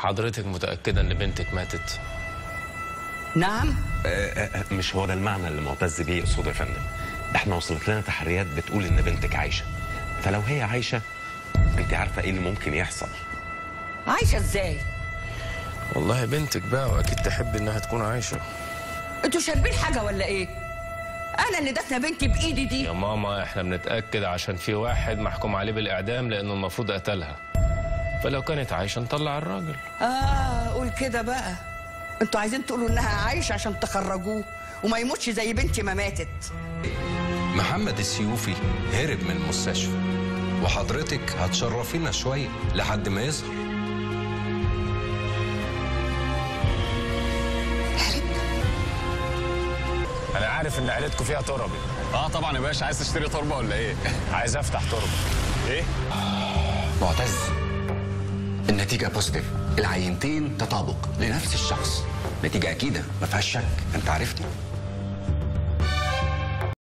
حضرتك متأكدة إن بنتك ماتت؟ نعم آه، آه، مش هو ده المعنى اللي معتز بيه يقصده يا فندم احنا وصلت لنا تحريات بتقول ان بنتك عايشه فلو هي عايشه انت عارفه ايه اللي ممكن يحصل عايشه ازاي والله بنتك بقى وأكيد تحب إنها تكون عايشة انتوا شاربين حاجه ولا ايه انا اللي دفنه بنتي بايدي دي يا ماما إحنا بنتأكد عشان في واحد محكوم عليه بالإعدام لأنه المفروض قتلها فلو كانت عايشة نطلع الراجل اه قول كده بقى انتوا عايزين تقولوا انها عايشه عشان تخرجوه وما يموتش زي بنتي ما ماتت محمد السيوفي هرب من المستشفى وحضرتك هتشرفينا شوية لحد ما يظهر أنا عارف إن عيلتكم فيها تربي اه طبعا يا باشا عايز تشتري تربه ولا ايه؟ عايز أفتح تربة ايه؟ معتز النتيجة بوزيتيف العينتين تطابق لنفس الشخص نتيجة أكيدة ما فيهاش شك أنت عرفتي